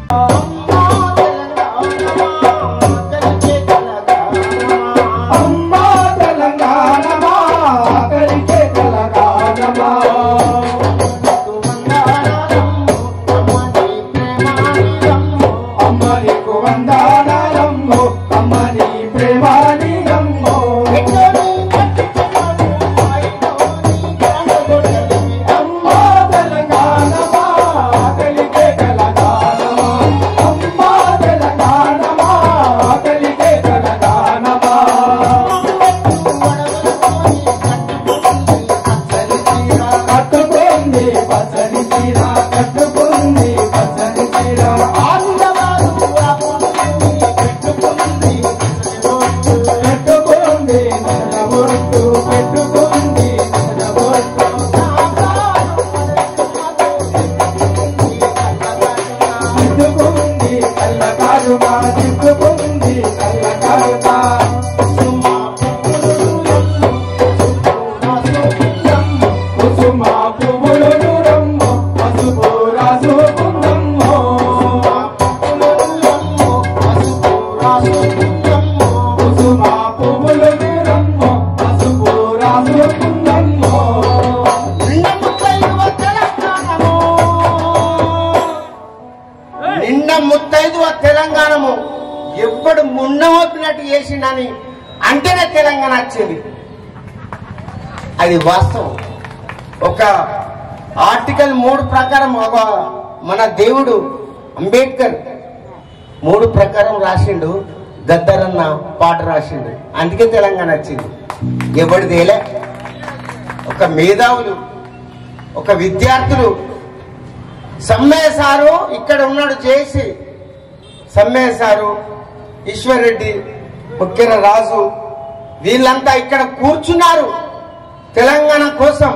అమ్మా తెలంగాణమా ఆకలికే తెలంగాణమా అమ్మ నీకు వందనాలమ్మో అమ్మ నీ ప్రేమానిదమ్మో అమ్మా తెలంగాణమా ఆకలికే తెలంగాణమా అమ్మా తెలంగాణమా ఆకలికే తెలంగాణమా కట్టుకుంది పచ్చని చీర కట్టుకుంది పచ్చని చీర పెట్టుకుంది నడబొట్టు పెట్టుకుంది నడబొట్టు దిద్దుకుంది కళ్ళకారుగా దిద్దుకుంది కళ్ళకారుగా కుసుమ పువ్వులు దూరమ్మ పసుపు రాసుకుందమ్మ కుసుమ పువ్వులు దూరమ్మ పసుపు రాసుకుందమ్మ నిన్న ముత్తైదు తెలంగాణము ఎప్పుడు మున్నమోపినట్టు చేసిండని అంటేనే తెలంగాణ వచ్చింది అది వాస్తవం ఒక ఆర్టికల్ మూడు ప్రకారం ఒక మన దేవుడు అంబేద్కర్ మూడు ప్రకారం రాసిండు గద్దరన్న పాట రాసిండు అందుకే తెలంగాణ వచ్చింది ఎవరిదేలే ఒక మేధావులు ఒక విద్యార్థులు సమ్మయ్య సారు ఇక్కడ ఉన్నాడు చేసి సమ్మయ్య సారు ఈశ్వర్ రెడ్డి ముఖ్యర రాజు వీళ్ళంతా ఇక్కడ కూర్చున్నారు తెలంగాణ కోసం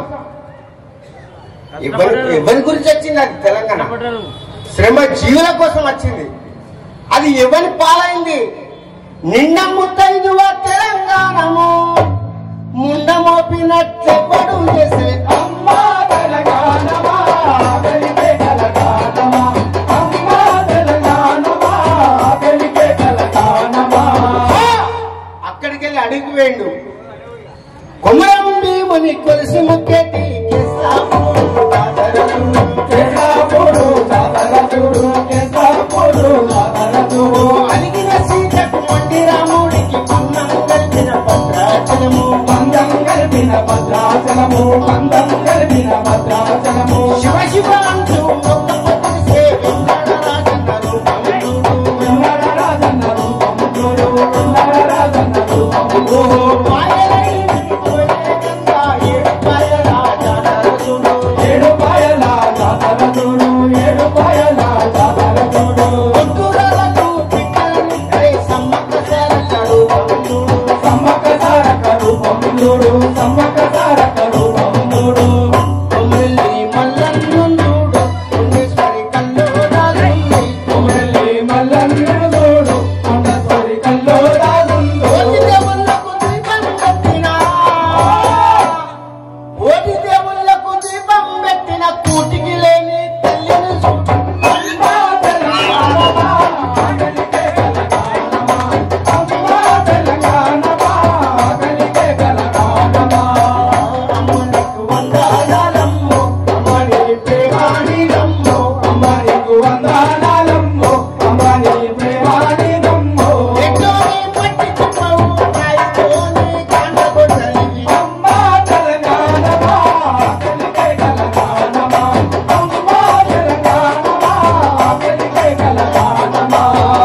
ఎవరి ఎవరి గురించి వచ్చింది అది తెలంగాణ శ్రమ జీవుల కోసం వచ్చింది అది ఎవరి పాలైంది నిన్న ముత్తైదువ తెలంగాణము ముండ మోపినట్లెవడు చేసే అమ్మా తెలంగాణమా ఆకలికే తెలంగాణమా అమ్మా తెలంగాణమా ఆకలికే తెలంగాణమా అక్కడికి వెళ్ళి అడుగు వేయండు కొమరం భీముని కొలిసి ముక్కేటి కేసాపూరు రాజరథుడు. కేసాపుడు జాతరచుడు కేసాపుడు జాతరచుడు అలిగిన సీతకు మొండి రాముడికి పన్నం కలిపిన భద్రాచలము పందం కలిపిన భద్రాచలము పందం కలిపిన భద్రాచలము శివ శివ అంటూ ఒక్క పొద్దుసే వెంకటరాజన్న రూపముడు. వెన్నడ రాజన్న రూపము చూడు వెన్నడ రాజన్న రూపము చూడు మాయలైన పోయే గంగా ఏడు పాయల జాతరచుడు. ఏడు పాయల జాతర చూడు ఏడు పాయల జాతర చూడు ఒడ్డురాలకు బిడ్డలనిచ్చే సమ్మక్క సారక్క రూపముడు. సమ్మక సారక రూపము చూడు సమ్మక సారక రూపము చూడు కొమ్మిలి మల్లన్నుండు, పుణ్యేశ్వరి కల్లోరాలుంది. కొమరల్లి మల్లన్న చూడు కొండసరి కల్లో రాగుండు కోటి దేవుళ్ళకు దీపం పెట్టినా, కోటి దేవుళ్ళకు దీపం పెట్టిన కూటికి లేని తల్లిని చూడు. అమ్మా తెలంగాణమా, ఆకలికే తెలంగాణమా. అమ్మా తెలంగాణమా, ఆకలికే తెలంగాణమా. అమ్మలకు వందనాలమ్మో, అమ్మని ప్రేమానిదమ్మో. అమ్మ నీకు వందనాలమ్మో, అమ్మ నీ ప్రేమానిదమ్మో. ఎట్టోని పట్టించుకోవు, రాయితోని కాండగొడ్డలివి. అమ్మా తెలంగాణమా, ఆకలికే తెలంగాణమా. అమ్మా తెలంగాణమా, ఆకలికే తెలంగాణమా.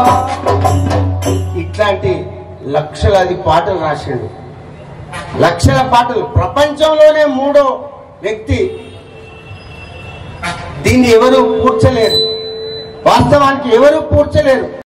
ఇట్లాంటి లక్షలాది పాటలు రాసిండు లక్షల పాటలు ప్రపంచంలోనే మూడో వ్యక్తి దీన్ని ఎవరు పూడ్చలేరు వాస్తవానికి ఎవరు పూడ్చలేరు